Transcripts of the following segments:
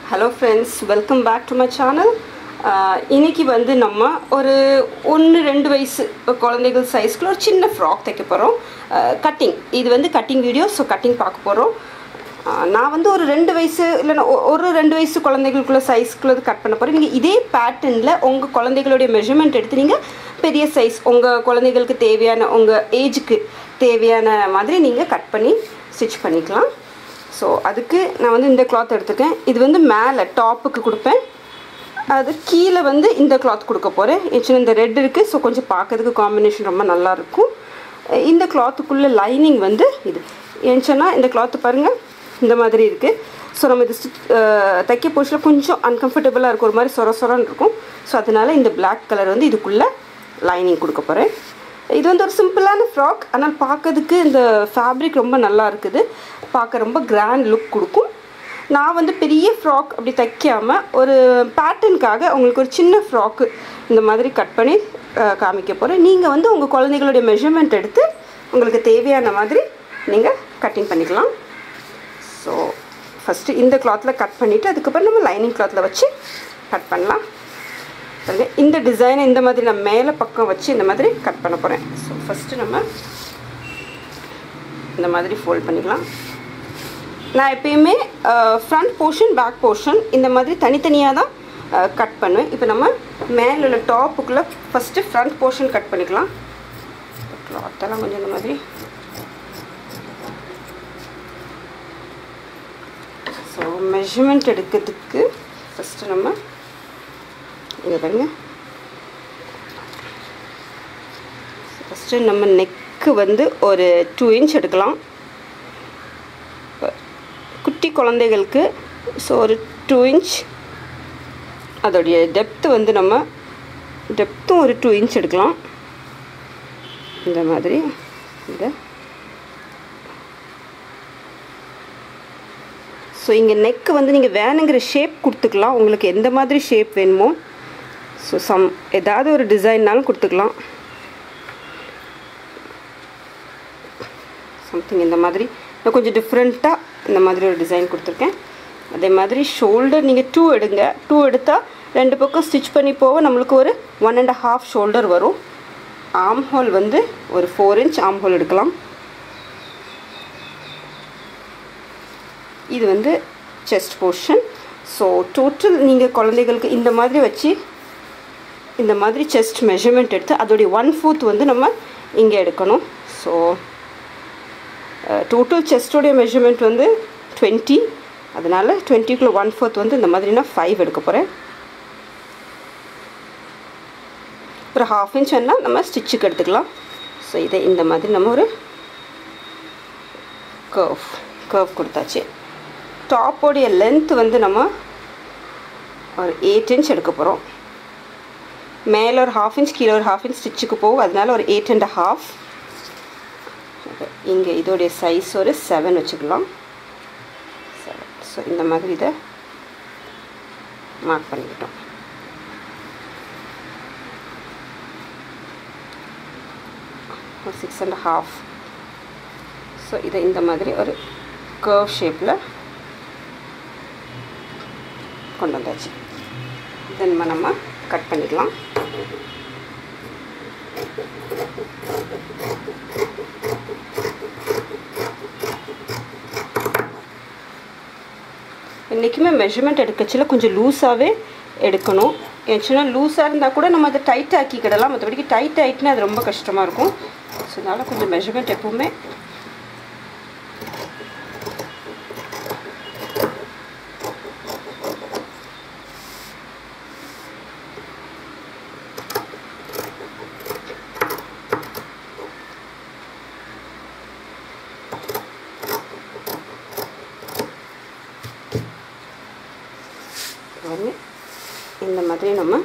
hello friends welcome back to my channel இன்னைக்கு வந்து நம்ம ஒரு ஒன்று ரெண்டு வயசு குழந்தைகள் சைஸ்க்குள்ள ஒரு சின்ன ஃப்ராக் தைக்க போகிறோம் கட்டிங் இது வந்து கட்டிங் வீடியோ ஸோ கட்டிங் பார்க்க போகிறோம் நான் வந்து ஒரு ரெண்டு வயசு இல்லைன்னா ஒ- ஒரு ரெண்டு வயசு குழந்தைகளுக்குள்ள சைஸ்க்குள்ளது கட் பண்ண போகிறேன் நீங்கள் இதே பேட்டர்னில் உங்கள் குழந்தைகளுடைய மெஷர்மெண்ட் எடுத்து நீங்கள் பெரிய சைஸ் உங்கள் குழந்தைகளுக்கு தேவையான உங்கள் ஏஜுக்கு தேவையான மாதிரி நீங்கள் கட் பண்ணி ஸ்டிச் பண்ணிக்கலாம் ஸோ அதுக்கு நான் வந்து இந்த கிளாத் எடுத்துக்கேன் இது வந்து மேலே டாப்புக்கு கொடுப்பேன் அது கீழே வந்து இந்த கிளாத் கொடுக்க போகிறேன் ஏன்னா இந்த ரெட் இருக்குது ஸோ கொஞ்சம் பார்க்கறதுக்கு காம்பினேஷன் ரொம்ப நல்லா இருக்கும் அஹ் இந்த கிளாத்துக்குள்ளே லைனிங் வந்து இது ஏன்ச்சுன்னா இந்த கிளாத்து பாருங்கள் இந்த மாதிரி இருக்குது ஸோ நம்ம இது ஸ்டிச் தைக்க போச்சில் கொஞ்சம் அன்கம்ஃபர்டபுளாக இருக்கும் ஒரு மாதிரி சொர சொரன்னு இருக்கும் ஸோ அதனால் இந்த Black கலர் வந்து இதுக்குள்ளே லைனிங் கொடுக்க போகிறேன் இது வந்து ஒரு சிம்பிளான ஃப்ராக் ஆனால் பார்க்கறதுக்கு இந்த ஃபேப்ரிக் ரொம்ப நல்லா இருக்குது பார்க்க ரொம்ப கிராண்ட் லுக் கொடுக்கும் நான் வந்து பெரிய ஃப்ராக் அப்படி தைக்காமல் ஒரு பேட்டர்னுக்காக உங்களுக்கு ஒரு சின்ன ஃப்ராக்கு இந்த மாதிரி கட் பண்ணி அஹ், காமிக்க போகிறேன் நீங்கள் வந்து உங்கள் குழந்தைகளுடைய மெஷர்மெண்ட் எடுத்து உங்களுக்கு தேவையான மாதிரி நீங்கள் கட்டிங் பண்ணிக்கலாம் ஸோ ஃபஸ்ட்டு இந்த கிளாத்தில் கட் பண்ணிவிட்டு அதுக்கப்புறம் நம்ம லைனிங் கிளாத்தில் வச்சு கட் பண்ணலாம் பாருங்க, இந்த டிசைனை இந்த மாதிரி நான் மேலே பக்கம் வச்சு இந்த மாதிரி கட் பண்ண போகிறேன் ஸோ ஃபஸ்ட்டு நம்ம இந்த மாதிரி ஃபோல்ட் பண்ணிக்கலாம் நான் எப்பயுமே ஃப்ரண்ட் போர்ஷன் பேக் போர்ஷன் இந்த மாதிரி தனித்தனியாக தான் கட் பண்ணுவேன் இப்போ நம்ம மேலே உள்ள டாப்புக்குள்ளே ஃபஸ்ட்டு ஃப்ரண்ட் போர்ஷன் கட் பண்ணிக்கலாம் கிளாத்தெல்லாம் கொஞ்சம் இந்த மாதிரி ஸோ மெஷர்மெண்ட் எடுக்கிறதுக்கு ஃபஸ்ட்டு நம்ம இங்கே பாருங்க ஃபஸ்ட்டு நம்ம நெக்கு வந்து ஒரு டூ இன்ச் எடுக்கலாம் குட்டி குழந்தைகளுக்கு ஸோ ஒரு டூ இன்ச் அதோடைய டெப்த்து வந்து நம்ம டெப்த்தும் ஒரு டூ இன்ச் எடுக்கலாம் இந்த மாதிரி இதை ஸோ இங்கே நெக்கு வந்து நீங்கள் வேணுங்கிற ஷேப் கொடுத்துக்கலாம் உங்களுக்கு எந்த மாதிரி ஷேப் வேணுமோ ஸோ சம் ஏதாவது ஒரு டிசைன்னாலும் கொடுத்துக்கலாம் சம்திங் இந்த மாதிரி நான் கொஞ்சம் டிஃப்ரெண்ட்டாக இந்த மாதிரி ஒரு டிசைன் கொடுத்துருக்கேன் அதே மாதிரி ஷோல்டர் நீங்கள் டூ எடுங்க டூ எடுத்தால் ரெண்டு பக்கம் ஸ்டிச் பண்ணி போக நம்மளுக்கு ஒரு ஒன் அண்ட் ஹாஃப் ஷோல்டர் வரும் ஆம் ஹோல் வந்து ஒரு ஃபோர் இன்ச் ஆம் ஹோல் எடுக்கலாம் இது வந்து செஸ்ட் போர்ஷன் ஸோ டோட்டல் நீங்கள் குழந்தைகளுக்கு இந்த மாதிரி வச்சு இந்த மாதிரி செஸ்ட் மெஷர்மெண்ட் எடுத்து அதோடைய ஒன் ஃபோர்த் வந்து நம்ம இங்கே எடுக்கணும் ஸோ டோட்டல் செஸ்டோடைய மெஷர்மெண்ட் வந்து டுவெண்ட்டி அதனால் டுவெண்ட்டிக்குள்ளே ஒன் ஃபோர்த் வந்து இந்த மாதிரி நான் ஃபைவ் எடுக்க போகிறேன் ஒரு ஹாஃப் இன்ச் வேணால் நம்ம ஸ்டிச்சுக்கு எடுத்துக்கலாம் ஸோ இதை இந்த மாதிரி நம்ம ஒரு கர்வ் கர்வ் கொடுத்தாச்சு டாப்போடைய லென்த் வந்து நம்ம ஒரு எயிட் இன்ச் எடுக்க போகிறோம் மேலே ஒரு ஹாஃப் இன்ச் கீழே ஒரு ஹாஃப் இன்ச் ஸ்டிச்சுக்கு போகும் அதனால ஒரு எயிட் அண்ட் ஹாஃப் இங்கே இதோடைய சைஸ் ஒரு செவன் வச்சுக்கலாம் செவன் ஸோ இந்த மாதிரி இதை மார்க் பண்ணிக்கிட்டோம் ஒரு சிக்ஸ் அண்ட் ஹாஃப் ஸோ இதை இந்த மாதிரி ஒரு கர்வ் ஷேப்பில் கொண்டு வந்தாச்சு இதை நம்ம நம்ம கட் பண்ணிக்கலாம் என்றைக்குமே மெஷர்மெண்ட் எடுக்கச்சில கொஞ்சம் லூஸாகவே எடுக்கணும் ஏச்சுன்னா லூஸாக இருந்தால் கூட நம்ம அதை டைட் ஆக்கிக்கிடலாம் மற்றபடிக்கு டைட் ஆகிட்டுனா அது ரொம்ப கஷ்டமாக இருக்கும் ஸோ அதனால் கொஞ்சம் மெஷர்மெண்ட் எப்பவுமே பாருங்க இந்த மாதிரி நம்ம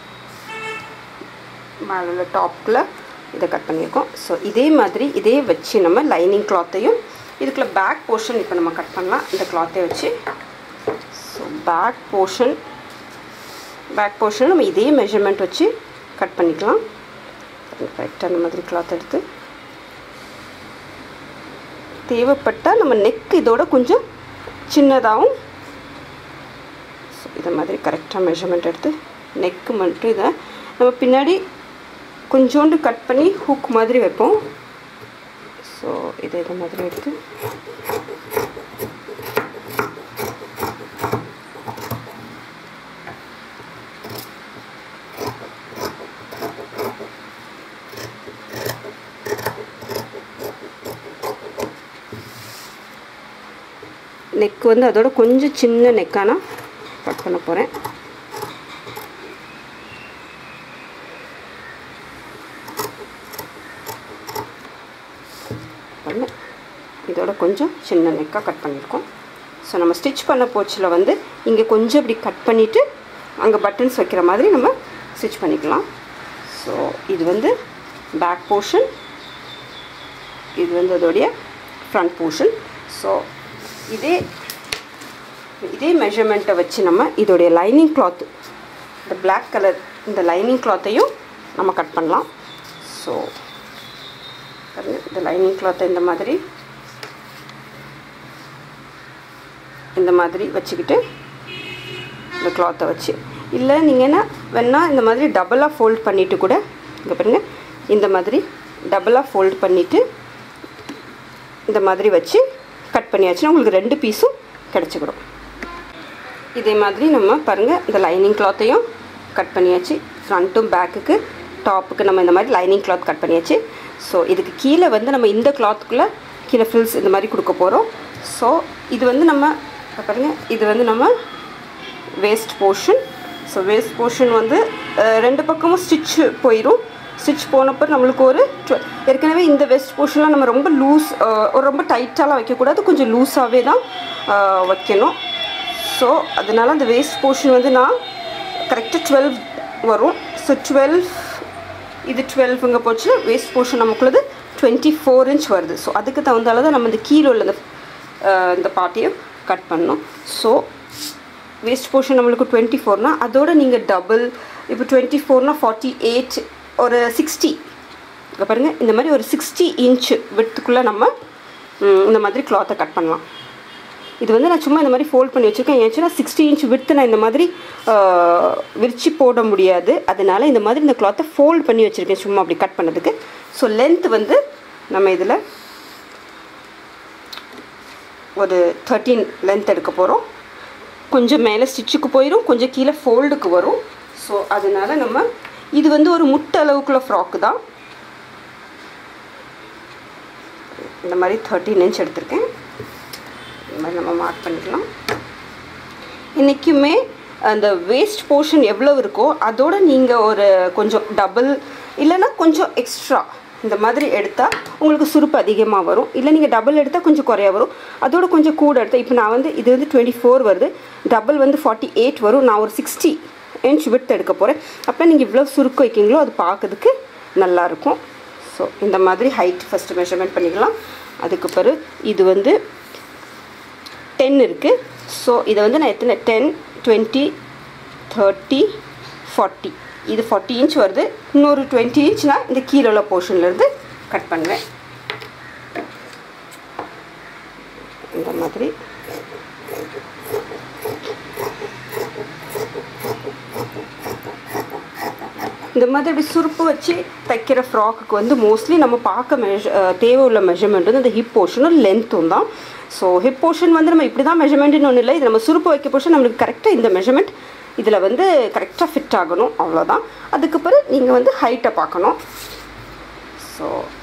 மேலே உள்ள டாப்பில் இதை கட் பண்ணியிருக்கோம் ஸோ இதே மாதிரி இதே வச்சு நம்ம லைனிங் கிளாத்தையும் இதுக்குள்ள பேக் போர்ஷன் இப்போ நம்ம கட் பண்ணலாம் இந்த கிளாத்தை வச்சு so back portion back portion நம்ம இதே மெஷர்மெண்ட் வச்சு கட் பண்ணிக்கலாம் கரெக்டாக அந்த மாதிரி கிளாத் எடுத்து தேவைப்பட்டால் நம்ம நெக் இதோட கொஞ்சம் சின்னதாகவும் ஸோ இதை மாதிரி கரெக்டாக மெஷர்மெண்ட் எடுத்து நெக்கு மட்டும் இதை நம்ம பின்னாடி கொஞ்சோண்டு கட் பண்ணி ஹூக் மாதிரி வைப்போம் ஸோ இதை இதை மாதிரி எடுத்து நெக் வந்து அதோட கொஞ்சம் சின்ன நெக்கானா கட் பண்ண போகிறேன் பண்ணு இதோட கொஞ்சம் சின்ன நெக்காக கட் பண்ணியிருக்கோம் ஸோ நம்ம ஸ்டிச் பண்ண போச்சில் வந்து இங்கே கொஞ்சம் இப்படி கட் பண்ணிவிட்டு அங்கே பட்டன்ஸ் வைக்கிற மாதிரி நம்ம ஸ்டிச் பண்ணிக்கலாம் ஸோ இது வந்து பேக் போர்ஷன் இது வந்து அதோடைய ஃப்ரண்ட் போர்ஷன் ஸோ இதே இதே மெஷர்மெண்ட்டை வச்சு நம்ம இதோடைய லைனிங் கிளாத்து இந்த பிளாக் கலர் இந்த லைனிங் கிளாத்தையும் நம்ம கட் பண்ணலாம் ஸோ பாருங்க இந்த லைனிங் கிளாத்தை இந்த மாதிரி இந்த மாதிரி வச்சுக்கிட்டு இந்த கிளாத்தை வச்சு இல்லை நீங்கள் என்ன வேணால் இந்த மாதிரி டபுளாக ஃபோல்ட் பண்ணிவிட்டு கூட இங்கே பாருங்கள் இந்த மாதிரி டபுளாக ஃபோல்ட் பண்ணிவிட்டு இந்த மாதிரி வச்சு கட் பண்ணியாச்சுன்னா உங்களுக்கு ரெண்டு பீஸும் கிடச்சிக்கிடும் இதே மாதிரி நம்ம பாருங்கள் இந்த லைனிங் கிளாத்தையும் கட் பண்ணியாச்சு ஃப்ரண்ட்டும் பேக்குக்கு டாப்புக்கு நம்ம இந்த மாதிரி லைனிங் கிளாத் கட் பண்ணியாச்சு ஸோ இதுக்கு கீழே வந்து நம்ம இந்த கிளாத்துக்குள்ளே கீழே ஃபில்ஸ் இந்த மாதிரி கொடுக்க போகிறோம் ஸோ இது வந்து நம்ம பாருங்கள் இது வந்து நம்ம waist portion so waist portion வந்து அஹ், ரெண்டு பக்கமும் ஸ்டிச் போயிடும் ஸ்டிச் போனப்போ நம்மளுக்கு ஒரு tw- ஏற்கனவே இந்த வெஸ்ட் போர்ஷன்லாம் நம்ம ரொம்ப லூஸ் ஒரு ரொம்ப டைட்டாலாம் வைக்கக்கூடாது கொஞ்சம் லூஸாகவே தான் அஹ், வைக்கணும் ஸோ அதனால் அந்த வேஸ்ட் போர்ஷன் வந்து நான் கரெக்டாக டுவெல் வரும் ஸோ டுவெல் இது டுவெல்ஃபுங்க போச்சு வேஸ்ட் போர்ஷன் நமக்குள்ளது டுவெண்ட்டி ஃபோர் இன்ச் வருது ஸோ அதுக்கு தகுந்தால தான் நம்ம இந்த கீழே உள்ள இந்த அஹ், இந்த பார்ட்டியை கட் பண்ணோம் ஸோ வேஸ்ட் போர்ஷன் நம்மளுக்கு டுவெண்ட்டி ஃபோர்னா அதோட நீங்கள் டபுள் இப்போ டுவெண்ட்டி ஃபோர்னா ஃபார்ட்டி எயிட் ஒரு சிக்ஸ்டி இங்கே பாருங்கள் இந்த மாதிரி ஒரு சிக்ஸ்டி இன்ச் விட்டுக்குள்ளே நம்ம ம், இந்த மாதிரி கிளாத்தை கட் பண்ணலாம் இது வந்து நான் சும்மா இந்த மாதிரி ஃபோல்ட் பண்ணி வச்சுருக்கேன் ஏச்சுன்னா சிக்ஸ்டி இன்ச் விட்டு நான் இந்த மாதிரி ஆஹ், விரிச்சு போட முடியாது அதனால இந்த மாதிரி இந்த கிளாத்தை ஃபோல்ட் பண்ணி வச்சுருக்கேன் சும்மா அப்படி கட் பண்ணதுக்கு ஸோ லென்த் வந்து நம்ம இதில் ஒரு தேர்ட்டீன் லென்த் எடுக்க போகிறோம் கொஞ்சம் மேலே ஸ்டிச்சுக்கு போயிடும் கொஞ்சம் கீழே ஃபோல்டுக்கு வரும் ஸோ அதனால நம்ம இது வந்து ஒரு முட்டை அளவுக்குள்ள ஃப்ராக்கு தான் இந்த மாதிரி தேர்ட்டீன் இன்ச் எடுத்திருக்கேன் இந்த மாதிரி நம்ம மார்க் பண்ணிக்கலாம் இன்றைக்குமே அந்த வேஸ்ட் போர்ஷன் எவ்வளோ இருக்கோ அதோட நீங்கள் ஒரு கொஞ்சம் டபுள் இல்லைன்னா கொஞ்சம் எக்ஸ்ட்ரா இந்த மாதிரி எடுத்தால் உங்களுக்கு சுருப்பு அதிகமாக வரும் இல்லை நீங்கள் டபுள் எடுத்தால் கொஞ்சம் குறையா வரும் அதோட கொஞ்சம் கூட எடுத்தால் இப்போ நான் வந்து இது வந்து டுவெண்ட்டி ஃபோர் வருது டபுள் வந்து ஃபார்ட்டி எயிட் வரும் நான் ஒரு சிக்ஸ்டி இன்ச் விட்டு எடுக்க போகிறேன் அப்போ நீங்கள் இவ்வளோ சுருக்கு வைக்கிங்களோ அது பார்க்கறதுக்கு நல்லாயிருக்கும் ஸோ இந்த மாதிரி ஹைட் ஃபஸ்ட்டு மெஷர்மெண்ட் பண்ணிக்கலாம் அதுக்கு பிறகு இது வந்து டென் இருக்குது ஸோ இதை வந்து நான் எத்தனை டென் டுவெண்ட்டி தேர்ட்டி ஃபார்ட்டி இது ஃபார்ட்டி இன்ச் வருது இன்னொரு டுவெண்ட்டி இன்ச் நான் இந்த கீழே உள்ள போர்ஷன்லேருந்து கட் பண்ணுவேன் இந்த மாதிரி இந்த மாதிரி இப்படி சுருப்பு வச்சு தைக்கிற ஃப்ராக்குக்கு வந்து மோஸ்ட்லி நம்ம பார்க்க மெஷ தேவை உள்ள மெஷர்மெண்ட் வந்து இந்த ஹிப் போர்ஷனும் லென்த்தும் தான் ஸோ ஹிப் போர்ஷன் வந்து நம்ம இப்படி தான் மெஷர்மெண்ட்னு ஒன்றும் இல்லை இது நம்ம சுருப்பு வைக்க போர்ஷன் நம்மளுக்கு கரெக்டாக இந்த மெஷர்மெண்ட் இதில் வந்து கரெக்டாக ஃபிட் ஆகணும் அவ்வளோதான் அதுக்கு பிறகு நீங்கள் வந்து ஹைட்டை பார்க்கணும் ஸோ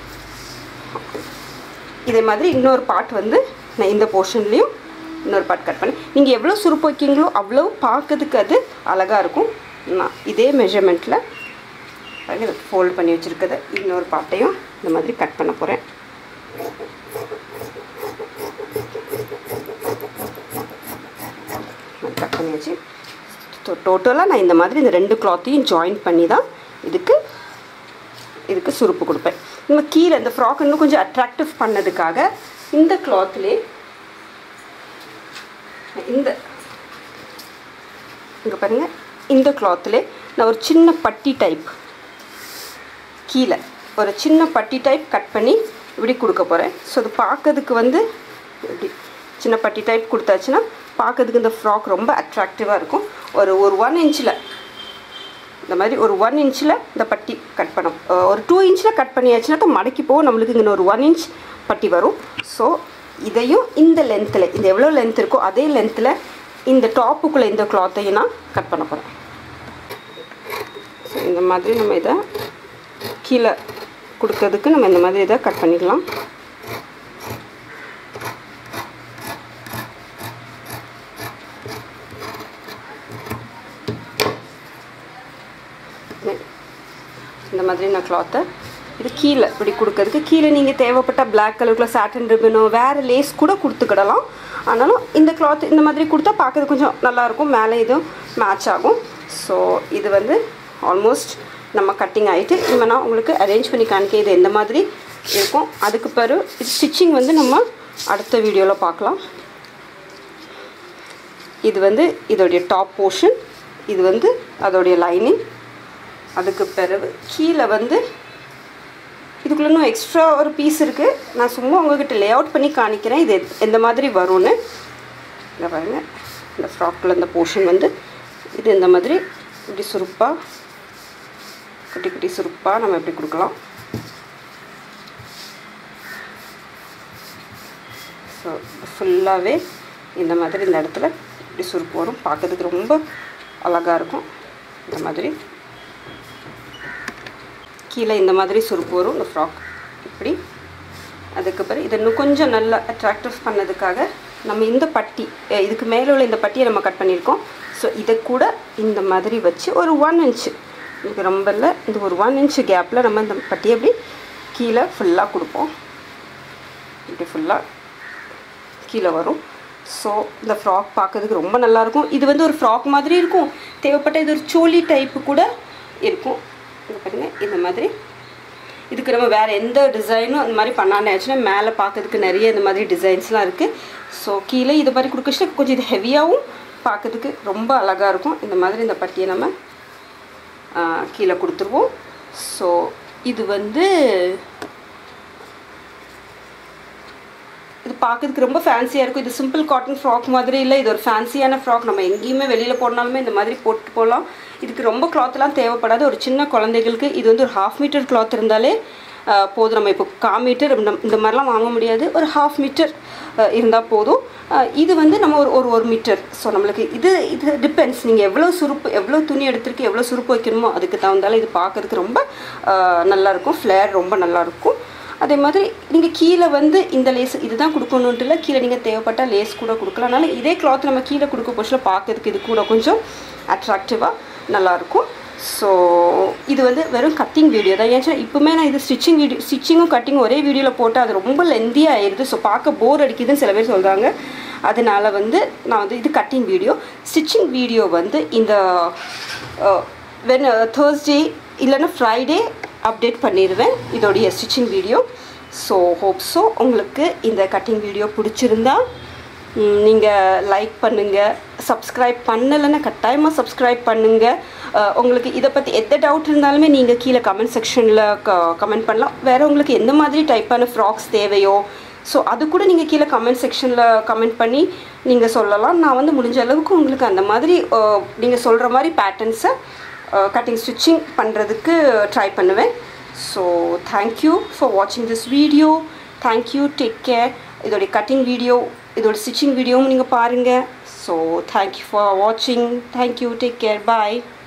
இதே மாதிரி இன்னொரு பார்ட் வந்து நான் இந்த போர்ஷன்லேயும் இன்னொரு பார்ட் கட் பண்ணேன் நீங்கள் எவ்வளோ சுருப்பு வைக்கீங்களோ அவ்வளோ பார்க்கறதுக்கு அது அழகாக இருக்கும் நான் இதே மெஷர்மெண்ட்டில் ஃபோல்ட் பண்ணி வச்சுருக்கத இன்னொரு பார்ட்டையும் இந்த மாதிரி கட் பண்ண போகிறேன் கட் பண்ணியாச்சு டோட்டலாக நான் இந்த மாதிரி இந்த ரெண்டு கிளாத்தையும் ஜாயின் பண்ணி தான் இதுக்கு இதுக்கு சுருப்பு கொடுப்பேன் நம்ம கீழே இந்த ஃப்ராக் இன்னும் கொஞ்சம் அட்ராக்டிவ் பண்ணதுக்காக இந்த கிளாத்லேயே இந்த இங்கே பாருங்கள் இந்த கிளாத்லே நான் ஒரு சின்ன பட்டி டைப் கீழே ஒரு சின்ன பட்டி டைப் கட் பண்ணி இப்படி கொடுக்க போகிறேன் ஸோ அது பார்க்கறதுக்கு வந்து இப்படி சின்ன பட்டி டைப் கொடுத்தாச்சுன்னா பார்க்கறதுக்கு இந்த ஃப்ராக் ரொம்ப அட்ராக்டிவாக இருக்கும் ஒரு ஒரு ஒன் இன்ச்சில் இந்த மாதிரி ஒரு ஒன் இன்ச்சில் இந்த பட்டி கட் பண்ணோம் அஹ் ஒரு டூ இன்ச்சில் கட் பண்ணியாச்சுனாக்கா மடக்கி போக நம்மளுக்கு இங்கே ஒரு ஒன் இன்ச் பட்டி வரும் ஸோ இதையும் இந்த லென்த்தில் இந்த எவ்வளோ லென்த் இருக்கோ அதே லென்த்தில் இந்த டாப்புக்குள்ளே இந்த கிளாத்தையும் நான் கட் பண்ண போகிறேன் ஸோ இந்த மாதிரி நம்ம இதை கீழே கொடுக்கறதுக்கு நம்ம இந்த மாதிரி இதை கட் பண்ணிக்கலாம் இந்த மாதிரி நான் கிளாத்தை இது கீழே இப்படி கொடுக்கறதுக்கு கீழே நீங்கள் தேவைப்பட்ட பிளாக் கலருக்குள்ள சாட்டன் ரிப்பனோ வேறு லேஸ் கூட கொடுத்துக்கிடலாம் ஆனாலும் இந்த கிளாத் இந்த மாதிரி கொடுத்தா பார்க்கறது கொஞ்சம் நல்லாயிருக்கும் மேலே இதுவும் மேட்ச் ஆகும் ஸோ இது வந்து ஆல்மோஸ்ட் நம்ம கட்டிங் ஆகிட்டு இப்போ நான் உங்களுக்கு அரேஞ்ச் பண்ணி காணிக்க இது எந்த மாதிரி இருக்கும் அதுக்கு பிறகு இது ஸ்டிச்சிங் வந்து நம்ம அடுத்த வீடியோவில் பார்க்கலாம் இது வந்து இதோடைய டாப் போர்ஷன் இது வந்து அதோடைய லைனிங் அதுக்கு பிறகு கீழே வந்து இதுக்குள்ளே இன்னும் எக்ஸ்ட்ரா ஒரு பீஸ் இருக்குது நான் சும்மா உங்ககிட்ட லே அவுட் பண்ணி காணிக்கிறேன் இது எத்- எந்த மாதிரி வரும்னு இந்த பாருங்க இந்த ஃப்ராக்கில் இந்த போர்ஷன் வந்து இது இந்த மாதிரி இப்படி சுருப்பாக குட்டி குட்டி சுருப்பாக நம்ம இப்படி கொடுக்கலாம் ஸோ ஃபுல்லாகவே இந்த மாதிரி இந்த இடத்துல இப்படி சுருப்பு வரும் பார்க்கறதுக்கு ரொம்ப அழகாக இருக்கும் இந்த மாதிரி கீழே இந்த மாதிரி சுருப்பு வரும் இந்த ஃப்ராக் இப்படி அதுக்கு பிறகு இதை இன்னும் கொஞ்சம் நல்லா அட்ராக்டிவ் பண்ணதுக்காக நம்ம இந்த பட்டி அஹ் இதுக்கு மேலே உள்ள இந்த பட்டியை நம்ம கட் பண்ணியிருக்கோம் ஸோ இதை கூட இந்த மாதிரி வச்சு ஒரு ஒன் இன்ச்சு இதுக்கு ரொம்ப இல்லை இந்த ஒரு ஒன் இன்ச்சு கேப்பில் நம்ம இந்த பட்டியை அப்படி கீழே ஃபுல்லாக கொடுப்போம் இப்படி ஃபுல்லாக கீழே வரும் ஸோ இந்த ஃப்ராக் பார்க்கறதுக்கு ரொம்ப நல்லாயிருக்கும் இது வந்து ஒரு ஃப்ராக் மாதிரி இருக்கும் தேவைப்பட்ட இது ஒரு சோலி டைப்பு கூட இருக்கும் இது பாருங்க இந்த மாதிரி இதுக்கு நம்ம வேறு எந்த டிசைனும் அந்த மாதிரி பண்ணான்னு ஆச்சுன்னா மேலே பார்க்கறதுக்கு நிறைய இந்த மாதிரி டிசைன்ஸ்லாம் இருக்குது ஸோ கீழே இது மாதிரி கொடுக்கச்சுன்னா கொஞ்சம் இது ஹெவியாகவும் பார்க்கறதுக்கு ரொம்ப அழகாக இருக்கும் இந்த மாதிரி இந்த பட்டியை நம்ம ஆ, கீழே கொடுத்துருவோம் ஸோ இது வந்து இது பார்க்கறதுக்கு ரொம்ப ஃபேன்சியாக இருக்கும் இது சிம்பிள் காட்டன் ஃப்ராக் மாதிரி இல்லை இது ஒரு ஃபேன்சியான ஃப்ராக் நம்ம எங்கேயுமே வெளியில் போனாலுமே இந்த மாதிரி போட்டு போகலாம் இதுக்கு ரொம்ப கிளாத்லாம் தேவைப்படாது ஒரு சின்ன குழந்தைகளுக்கு இது வந்து ஒரு ஹாஃப் மீட்டர் கிளாத் இருந்தாலே ஆஹ், போதும் நம்ம இப்போ கா மீட்டர் இந்த இந்த மாதிரிலாம் வாங்க முடியாது ஒரு ஹாஃப் மீட்டர் இருந்தால் போதும் ஆஹ், இது வந்து நம்ம ஒரு ஒரு ஒரு மீட்டர் ஸோ நம்மளுக்கு இது இது டிபெண்ட்ஸ் நீங்கள் எவ்வளோ சுருப்பு எவ்வளோ துணி எடுத்திருக்கு எவ்வளோ சுருப்பு வைக்கணுமோ அதுக்கு தகுந்தாலும் இது பார்க்கறதுக்கு ரொம்ப ஆஹ், நல்லாயிருக்கும் ஃப்ளேர் ரொம்ப நல்லாயிருக்கும் அதே மாதிரி நீங்கள் கீழே வந்து இந்த லேஸ் இதுதான் கொடுக்கணுன்ட்டு இல்லை கீழே நீங்கள் தேவைப்பட்ட லேஸ் கூட கொடுக்கலாம் அதனால இதே கிளாத் நம்ம கீழே கொடுக்க போச்சில் பார்க்கறதுக்கு இது கூட கொஞ்சம் அட்ராக்டிவாக நல்லாயிருக்கும் ஸோ இது வந்து வெறும் கட்டிங் வீடியோ தான் ஏன்னா இப்போவுமே நான் இது ஸ்டிச்சிங் வீடியோ ஸ்டிச்சிங்கும் கட்டிங் ஒரே வீடியோவில் போட்டால் அது ரொம்ப லெந்தியாக ஆயிடுது ஸோ பார்க்க போர் அடிக்குதுன்னு சில பேர் சொல்கிறாங்க அதனால வந்து நான் வந்து இது கட்டிங் வீடியோ ஸ்டிச்சிங் வீடியோ வந்து இந்த வென் தேர்ஸ்டே இல்லைன்னா ஃப்ரைடே அப்டேட் பண்ணிடுவேன் இதோடைய stitching video so hope so உங்களுக்கு இந்த கட்டிங் வீடியோ பிடிச்சிருந்தா நீங்கள் லைக் பண்ணுங்கள் சப்ஸ்கிரைப் பண்ணலைன்னா கட்டாயமாக சப்ஸ்கிரைப் பண்ணுங்கள் உங்களுக்கு இதை பற்றி எந்த டவுட் இருந்தாலுமே நீங்கள் கீழே கமெண்ட் செக்ஷனில் க கமெண்ட் பண்ணலாம் வேறு உங்களுக்கு எந்த மாதிரி டைப்பான ஃப்ராக்ஸ் தேவையோ ஸோ அது கூட நீங்கள் கீழே கமெண்ட் செக்ஷனில் கமெண்ட் பண்ணி நீங்கள் சொல்லலாம் நான் வந்து முடிஞ்ச அளவுக்கு உங்களுக்கு அந்த மாதிரி நீங்கள் சொல்கிற மாதிரி பேட்டர்ன்ஸை கட்டிங் ஸ்டிச்சிங் பண்ணுறதுக்கு ட்ரை பண்ணுவேன் ஸோ தேங்க்யூ ஃபார் வாட்சிங் this video thank you take care இதோடைய கட்டிங் வீடியோ இதோட ஸ்டிச்சிங் வீடியோவும் நீங்கள் பாருங்கள் ஸோ தேங்க்யூ ஃபார் வாட்சிங் தேங்க்யூ டேக் கேர் பாய்